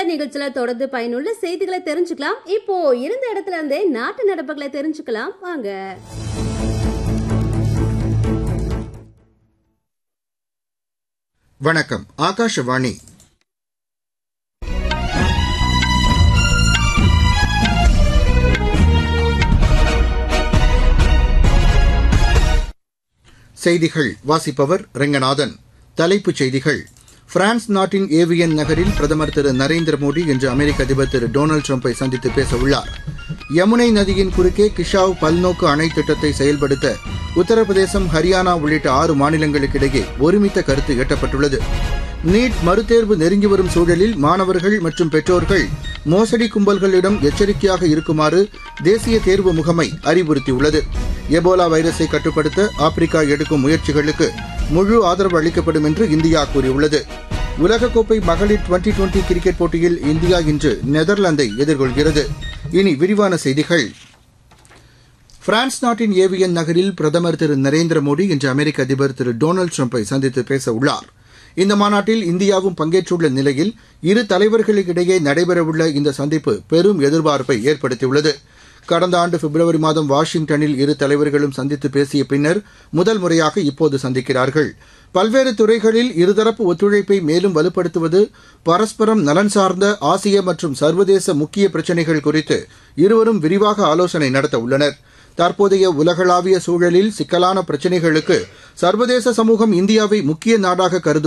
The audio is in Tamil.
நிகழ்ச்சியில தொடர்ந்து பயனுள்ள செய்திகளை தெரிஞ்சுக்கலாம் இப்போ இருந்த இடத்துல இருந்தே நாட்டு நடப்புகளை தெரிஞ்சுக்கலாம் வாங்க வணக்கம் ஆகாஷவாணி செய்திகள் வாசிப்பவர் ரெங்கநாதன் தலைப்புச் செய்திகள் பிரான்ஸ் நாட்டின் ஏவியன் நகரில் பிரதமர் திரு நரேந்திர மோடி இன்று அமெரிக்க அதிபர் திரு டொனால்டு ட்ரம்பை சந்தித்து பேச உள்ளார் யமுனை நதியின் குறுக்கே கிஷாவ் பல்நோக்கு அணை திட்டத்தை செயல்படுத்த உத்தரப்பிரதேசம் ஹரியானா உள்ளிட்ட ஆறு மாநிலங்களுக்கிடையே ஒருமித்த கருத்து எட்டப்பட்டுள்ளது நீட் மறுதேர்வு நெருங்கி வரும் சூழலில் மாணவர்கள் மற்றும் பெற்றோர்கள் மோசடி கும்பல்களிடம் எச்சரிக்கையாக இருக்குமாறு தேசிய தேர்வு முகமை அறிவுறுத்தியுள்ளது எபோலா வைரஸை கட்டுப்படுத்த ஆப்பிரிக்கா எடுக்கும் முயற்சிகளுக்கு முழு ஆதரவு அளிக்கப்படும் என்று இந்தியா கூறியுள்ளது உலகக்கோப்பை மகளிர் டுவெண்டி டுவெண்டி கிரிக்கெட் போட்டியில் இந்தியா இன்று நெதர்லாந்தை எதிர்கொள்கிறது இனி விரிவான செய்திகள் பிரான்ஸ் நாட்டின் ஏவியன் நகரில் பிரதமர் திரு நரேந்திர மோடி இன்று அமெரிக்க அதிபர் திரு டொனால்டு ட்ரம்பை சந்தித்து பேச உள்ளார் இந்த மாநாட்டில் இந்தியாவும் பங்கேற்றுள்ள நிலையில் இரு தலைவர்களுக்கிடையே நடைபெறவுள்ள இந்த சந்திப்பு பெரும் எதிர்பார்ப்பை ஏற்படுத்தியுள்ளது கடந்த ஆண்டு பிப்ரவரி மாதம் வாஷிங்டனில் இரு தலைவர்களும் சந்தித்து பேசிய பின்னர் முதல் முறையாக இப்போது சந்திக்கிறார்கள் பல்வேறு துறைகளில் இருதரப்பு ஒத்துழைப்பை மேலும் வலுப்படுத்துவது பரஸ்பரம் நலன் சார்ந்த ஆசிய மற்றும் சர்வதேச முக்கிய பிரச்சினைகள் குறித்து இருவரும் விரிவாக ஆலோசனை நடத்த உள்ளனர் தற்போதைய உலகளாவிய சூழலில் சிக்கலான பிரச்சினைகளுக்கு சர்வதேச சமூகம் இந்தியாவை முக்கிய நாடாக கருதும்